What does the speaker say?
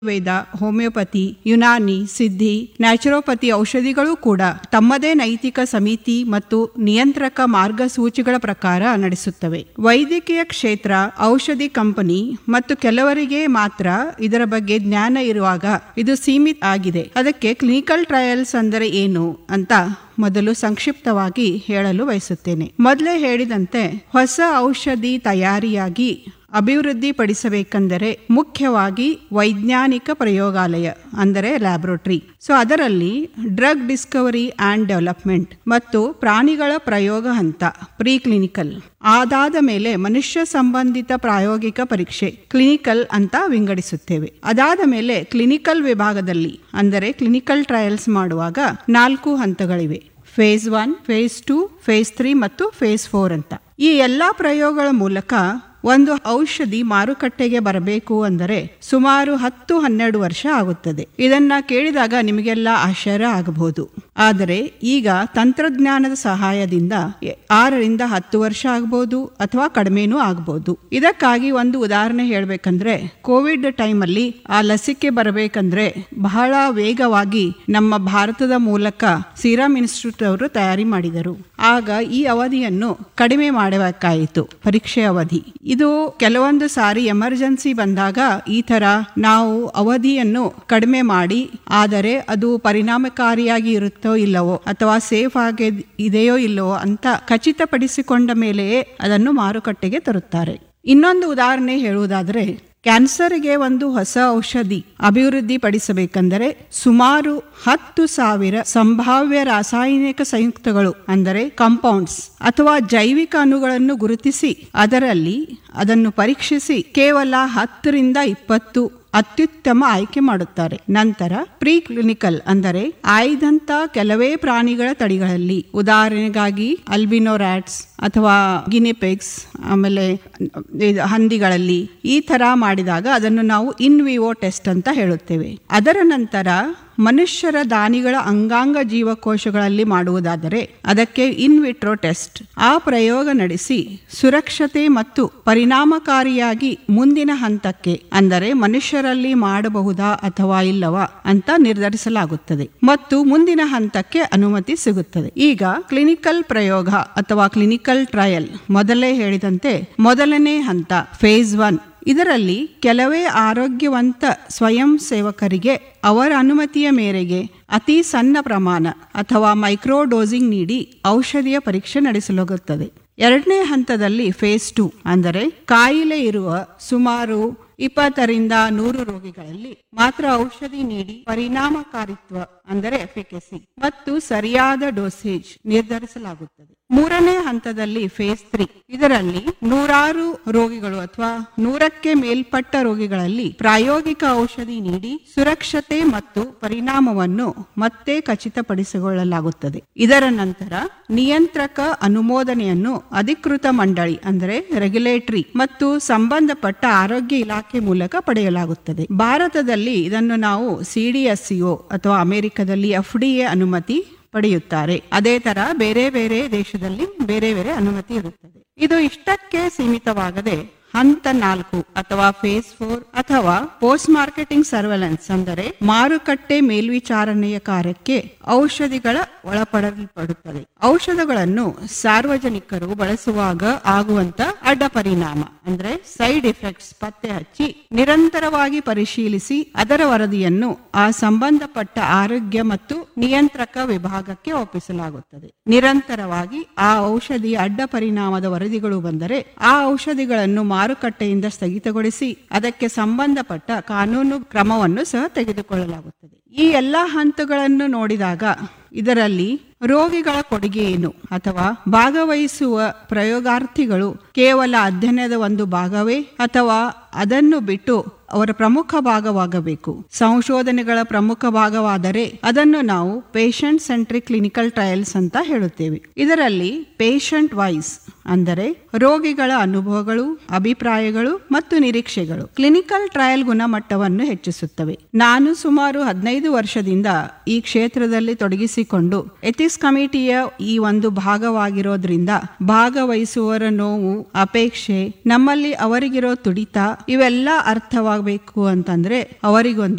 ವೇದ homeopathy Unani ಸಿದ್ಧಿ naturopathy ಔಷಧಿಗಳು ಕೂಡ ತಮ್ಮದೇ ನೈತಿಕ ಸಮಿತಿ ಮತ್ತು ನಿಯಂತ್ರಕ ಮಾರ್ಗಸೂಚಿಗಳ ಪ್ರಕಾರ ನಡೆಸುತ್ತವೆ ವೈದ್ಯಕೀಯ ಕ್ಷೇತ್ರ ಔಷಧಿ ಕಂಪನಿ ಮತ್ತು ಕೆಲವರಿಗೆ ಮಾತ್ರ ಇದರ ಬಗ್ಗೆ ಜ್ಞಾನ ಇರುವಾಗ ಇದು ಸೀಮಿತ ಆಗಿದೆ ಅದಕ್ಕೆ ಕ್ಲಿನಿಕಲ್ ಟ್ರಯಲ್ಸ್ ಅಂದರೆ ಏನು ಅಂತ ಮೊದಲು ಸಂಕ್ಷಿಪ್ತವಾಗಿ ಹೇಳಲು ಬಯಸುತ್ತೇನೆ ಮೊದಲೇ ಹೇಳಿದಂತೆ ಹೊಸ ಔಷಧಿ ತಯಾರಿಯಾಗಿ ಅಭಿವೃದ್ಧಿಪಡಿಸಬೇಕೆಂದರೆ ಮುಖ್ಯವಾಗಿ ವೈಜ್ಞಾನಿಕ ಪ್ರಯೋಗಾಲಯ ಅಂದರೆ ಲ್ಯಾಬ್ರೋಟರಿ ಸೊ ಅದರಲ್ಲಿ ಡ್ರಗ್ ಡಿಸ್ಕವರಿ ಆ್ಯಂಡ್ ಡೆವಲಪ್ಮೆಂಟ್ ಮತ್ತು ಪ್ರಾಣಿಗಳ ಪ್ರಯೋಗ ಹಂತ ಪ್ರೀ ಕ್ಲಿನಿಕಲ್ ಅದಾದ ಮೇಲೆ ಮನುಷ್ಯ ಸಂಬಂಧಿತ ಪ್ರಾಯೋಗಿಕ ಪರೀಕ್ಷೆ ಕ್ಲಿನಿಕಲ್ ಅಂತ ವಿಂಗಡಿಸುತ್ತೇವೆ ಅದಾದ ಮೇಲೆ ಕ್ಲಿನಿಕಲ್ ವಿಭಾಗದಲ್ಲಿ ಅಂದರೆ ಕ್ಲಿನಿಕಲ್ ಟ್ರಯಲ್ಸ್ ಮಾಡುವಾಗ ನಾಲ್ಕು ಹಂತಗಳಿವೆ phase one phase two phase three ಮತ್ತು ಫೇಸ್ ಫೋರ್ ಅಂತ ಈ ಎಲ್ಲ ಪ್ರಯೋಗಗಳ ಮೂಲಕ ಒಂದು ಔಷಧಿ ಮಾರುಕಟ್ಟೆಗೆ ಬರಬೇಕು ಅಂದರೆ ಸುಮಾರು ಹತ್ತು ಹನ್ನೆರಡು ವರ್ಷ ಆಗುತ್ತದೆ ಇದನ್ನ ಕೇಳಿದಾಗ ನಿಮಗೆಲ್ಲ ಆಶ್ಚರ್ಯ ಆಗಬಹುದು ಆದರೆ ಈಗ ತಂತ್ರಜ್ಞಾನದ ಸಹಾಯದಿಂದ ಆರರಿಂದ ಹತ್ತು ವರ್ಷ ಆಗ್ಬೋದು ಅಥವಾ ಕಡಿಮೆನೂ ಆಗ್ಬೋದು ಇದಕ್ಕಾಗಿ ಒಂದು ಉದಾಹರಣೆ ಹೇಳ್ಬೇಕಂದ್ರೆ ಕೋವಿಡ್ ಟೈಮಲ್ಲಿ ಆ ಲಸಿಕೆ ಬರಬೇಕಂದ್ರೆ ಬಹಳ ವೇಗವಾಗಿ ನಮ್ಮ ಭಾರತದ ಮೂಲಕ ಸೀರಮ್ ಇನ್ಸ್ಟಿಟ್ಯೂಟ್ ಅವರು ತಯಾರಿ ಮಾಡಿದರು ಆಗ ಈ ಅವಧಿಯನ್ನು ಕಡಿಮೆ ಮಾಡಬೇಕಾಯಿತು ಪರೀಕ್ಷೆ ಅವಧಿ ಇದು ಕೆಲವೊಂದು ಸಾರಿ ಎಮರ್ಜೆನ್ಸಿ ಬಂದಾಗ ಈ ತರ ನಾವು ಅವಧಿಯನ್ನು ಕಡಿಮೆ ಮಾಡಿ ಆದರೆ ಅದು ಪರಿಣಾಮಕಾರಿಯಾಗಿ ಇರುತ್ತೋ ಇಲ್ಲವೋ ಅಥವಾ ಸೇಫ್ ಆಗಿ ಇದೆಯೋ ಇಲ್ಲವೋ ಅಂತ ಖಚಿತಪಡಿಸಿಕೊಂಡ ಮೇಲೆಯೇ ಅದನ್ನು ಮಾರುಕಟ್ಟೆಗೆ ತರುತ್ತಾರೆ ಇನ್ನೊಂದು ಉದಾಹರಣೆ ಹೇಳುವುದಾದರೆ ಕ್ಯಾನ್ಸರ್ಗೆ ಒಂದು ಹೊಸ ಔಷಧಿ ಅಭಿವೃದ್ಧಿ ಪಡಿಸಬೇಕೆಂದರೆ ಸುಮಾರು ಹತ್ತು ಸಾವಿರ ಸಂಭಾವ್ಯ ರಾಸಾಯನಿಕ ಸಂಯುಕ್ತಗಳು ಅಂದರೆ ಕಾಂಪೌಂಡ್ಸ್ ಅಥವಾ ಜೈವಿಕ ಅಣುಗಳನ್ನು ಗುರುತಿಸಿ ಅದರಲ್ಲಿ ಅದನ್ನು ಪರೀಕ್ಷಿಸಿ ಕೇವಲ ಹತ್ತರಿಂದ ಇಪ್ಪತ್ತು ಅತ್ಯುತ್ತಮ ಆಯ್ಕೆ ಮಾಡುತ್ತಾರೆ ನಂತರ ಪ್ರೀ ಕ್ಲಿನಿಕಲ್ ಅಂದರೆ ಆಯ್ದಂತ ಕೆಲವೇ ಪ್ರಾಣಿಗಳ ತಳಿಗಳಲ್ಲಿ ಉದಾಹರಣೆಗಾಗಿ ಅಲ್ಬಿನೋ ರ್ಯಾಟ್ಸ್ ಅಥವಾ ಗಿನಿಪೆಗ್ಸ್ ಆಮೇಲೆ ಇದು ಹಂದಿಗಳಲ್ಲಿ ಈ ತರ ಮಾಡಿದಾಗ ಅದನ್ನು ನಾವು ಇನ್ ವಿವೋ ಟೆಸ್ಟ್ ಅಂತ ಹೇಳುತ್ತೇವೆ ಅದರ ನಂತರ ಮನುಷ್ಯರ ದಾನಿಗಳ ಅಂಗಾಂಗ ಜೀವಕೋಶಗಳಲ್ಲಿ ಮಾಡುವುದಾದರೆ ಅದಕ್ಕೆ ಇನ್ ವಿಟ್ರೋ ಟೆಸ್ಟ್ ಆ ಪ್ರಯೋಗ ನಡೆಸಿ ಸುರಕ್ಷತೆ ಮತ್ತು ಪರಿಣಾಮಕಾರಿಯಾಗಿ ಮುಂದಿನ ಹಂತಕ್ಕೆ ಅಂದರೆ ಮನುಷ್ಯರಲ್ಲಿ ಮಾಡಬಹುದಾ ಅಥವಾ ಇಲ್ಲವಾ ಅಂತ ನಿರ್ಧರಿಸಲಾಗುತ್ತದೆ ಮತ್ತು ಮುಂದಿನ ಹಂತಕ್ಕೆ ಅನುಮತಿ ಸಿಗುತ್ತದೆ ಈಗ ಕ್ಲಿನಿಕಲ್ ಪ್ರಯೋಗ ಅಥವಾ ಕ್ಲಿನಿಕಲ್ ಟ್ರಯಲ್ ಮೊದಲೇ ಹೇಳಿದಂತೆ ಮೊದಲನೇ ಹಂತ ಫೇಸ್ ಒನ್ ಇದರಲ್ಲಿ ಕೆಲವೇ ಆರೋಗ್ಯವಂತ ಸ್ವಯಂ ಸೇವಕರಿಗೆ ಅವರ ಅನುಮತಿಯ ಮೇರೆಗೆ ಅತಿ ಸಣ್ಣ ಪ್ರಮಾಣ ಅಥವಾ ಮೈಕ್ರೋ ಡೋಸಿಂಗ್ ನೀಡಿ ಔಷಧಿಯ ಪರೀಕ್ಷೆ ನಡೆಸಲಾಗುತ್ತದೆ ಎರಡನೇ ಹಂತದಲ್ಲಿ ಫೇಸ್ ಟು ಅಂದರೆ ಕಾಯಿಲೆ ಇರುವ ಸುಮಾರು ಇಪ್ಪತ್ತರಿಂದ ನೂರು ರೋಗಿಗಳಲ್ಲಿ ಮಾತ್ರ ಔಷಧಿ ನೀಡಿ ಪರಿಣಾಮಕಾರಿತ್ವ ಅಂದರೆ ಎಫಿಕೆಸಿ ಮತ್ತು ಸರಿಯಾದ ಡೋಸೇಜ್ ನಿರ್ಧರಿಸಲಾಗುತ್ತದೆ ಮೂರನೇ ಹಂತದಲ್ಲಿ ಫೇಸ್ ತ್ರೀ ಇದರಲ್ಲಿ ನೂರಾರು ರೋಗಿಗಳು ಅಥವಾ ನೂರಕ್ಕೆ ಮೇಲ್ಪಟ್ಟ ರೋಗಿಗಳಲ್ಲಿ ಪ್ರಾಯೋಗಿಕ ಔಷಧಿ ನೀಡಿ ಸುರಕ್ಷತೆ ಮತ್ತು ಪರಿಣಾಮವನ್ನು ಮತ್ತೆ ಖಚಿತಪಡಿಸಿಕೊಳ್ಳಲಾಗುತ್ತದೆ ಇದರ ನಂತರ ನಿಯಂತ್ರಕ ಅನುಮೋದನೆಯನ್ನು ಅಧಿಕೃತ ಮಂಡಳಿ ಅಂದರೆ ರೆಗ್ಯುಲೇಟರಿ ಮತ್ತು ಸಂಬಂಧಪಟ್ಟ ಆರೋಗ್ಯ ಇಲಾಖೆ ಮೂಲಕ ಪಡೆಯಲಾಗುತ್ತದೆ ಭಾರತದಲ್ಲಿ ಇದನ್ನು ನಾವು ಸಿಡಿಎಸ್ಸಿಒ ಅಥವಾ ಅಮೆರಿಕದಲ್ಲಿ ಎಫ್ ಅನುಮತಿ ಪಡೆಯುತ್ತಾರೆ ಅದೇ ತರ ಬೇರೆ ಬೇರೆ ದೇಶದಲ್ಲಿ ಬೇರೆ ಬೇರೆ ಅನುಮತಿ ಇರುತ್ತದೆ ಇದು ಇಷ್ಟಕ್ಕೆ ಸೀಮಿತವಾಗದೆ ಹಂತ ನಾಲ್ಕು ಅಥವಾ ಫೇಸ್ ಫೋರ್ ಅಥವಾ ಪೋಸ್ಟ್ ಮಾರ್ಕೆಟಿಂಗ್ ಸರ್ವೆಲೆನ್ಸ್ ಅಂದರೆ ಮಾರುಕಟ್ಟೆ ಮೇಲ್ವಿಚಾರಣೆಯ ಕಾರ್ಯಕ್ಕೆ ಔಷಧಿಗಳ ಒಳಪಡಲ್ಪಡುತ್ತದೆ ಔಷಧಗಳನ್ನು ಸಾರ್ವಜನಿಕರು ಬಳಸುವಾಗ ಆಗುವಂತ ಅಡ್ಡ ಪರಿಣಾಮ ಅಂದ್ರೆ ಸೈಡ್ ಎಫೆಕ್ಟ್ಸ್ ಪತ್ತೆ ಹಚ್ಚಿ ನಿರಂತರವಾಗಿ ಪರಿಶೀಲಿಸಿ ಅದರ ವರದಿಯನ್ನು ಆ ಸಂಬಂಧಪಟ್ಟ ಆರೋಗ್ಯ ಮತ್ತು ನಿಯಂತ್ರಕ ವಿಭಾಗಕ್ಕೆ ಒಪ್ಪಿಸಲಾಗುತ್ತದೆ ನಿರಂತರವಾಗಿ ಆ ಔಷಧಿಯ ಅಡ್ಡ ಪರಿಣಾಮದ ವರದಿಗಳು ಬಂದರೆ ಆ ಔಷಧಿಗಳನ್ನು ಮಾರುಕಟ್ಟೆಯಿಂದ ಸ್ಥಗಿತಗೊಳಿಸಿ ಅದಕ್ಕೆ ಸಂಬಂಧಪಟ್ಟ ಕಾನೂನು ಕ್ರಮವನ್ನು ಸಹ ತೆಗೆದುಕೊಳ್ಳಲಾಗುತ್ತದೆ ಈ ಎಲ್ಲ ಹಂತಗಳನ್ನು ನೋಡಿದಾಗ ಇದರಲ್ಲಿ ರೋಗಿಗಳ ಕೊಡುಗೆ ಏನು ಅಥವಾ ಭಾಗವಹಿಸುವ ಪ್ರಯೋಗಾರ್ಥಿಗಳು ಕೇವಲ ಅಧ್ಯಯನದ ಒಂದು ಭಾಗವೇ ಅಥವಾ ಅದನ್ನು ಬಿಟ್ಟು ಅವರ ಪ್ರಮುಖ ಭಾಗವಾಗಬೇಕು ಸಂಶೋಧನೆಗಳ ಪ್ರಮುಖ ಭಾಗವಾದರೆ ಅದನ್ನು ನಾವು ಪೇಷಂಟ್ ಸೆಂಟ್ರಿಕ್ ಕ್ಲಿನಿಕಲ್ ಟ್ರಯಲ್ಸ್ ಅಂತ ಹೇಳುತ್ತೇವೆ ಇದರಲ್ಲಿ ಪೇಷಂಟ್ ವೈಸ್ ಅಂದರೆ ರೋಗಿಗಳ ಅನುಭವಗಳು ಅಭಿಪ್ರಾಯಗಳು ಮತ್ತು ನಿರೀಕ್ಷೆಗಳು ಕ್ಲಿನಿಕಲ್ ಟ್ರಯಲ್ ಗುಣಮಟ್ಟವನ್ನು ಹೆಚ್ಚಿಸುತ್ತವೆ ನಾನು ಸುಮಾರು ಹದಿನೈದು ವರ್ಷದಿಂದ ಈ ಕ್ಷೇತ್ರದಲ್ಲಿ ತೊಡಗಿಸಿಕೊಂಡು ಎಥಿಕ್ಸ್ ಕಮಿಟಿಯ ಈ ಒಂದು ಭಾಗವಾಗಿರೋದ್ರಿಂದ ಭಾಗವಹಿಸುವವರ ನೋವು ಅಪೇಕ್ಷೆ ನಮ್ಮಲ್ಲಿ ಅವರಿಗಿರೋ ತುಡಿತ ಇವೆಲ್ಲ ಅರ್ಥವಾಗಬೇಕು ಅಂತಂದ್ರೆ ಅವರಿಗೊಂದು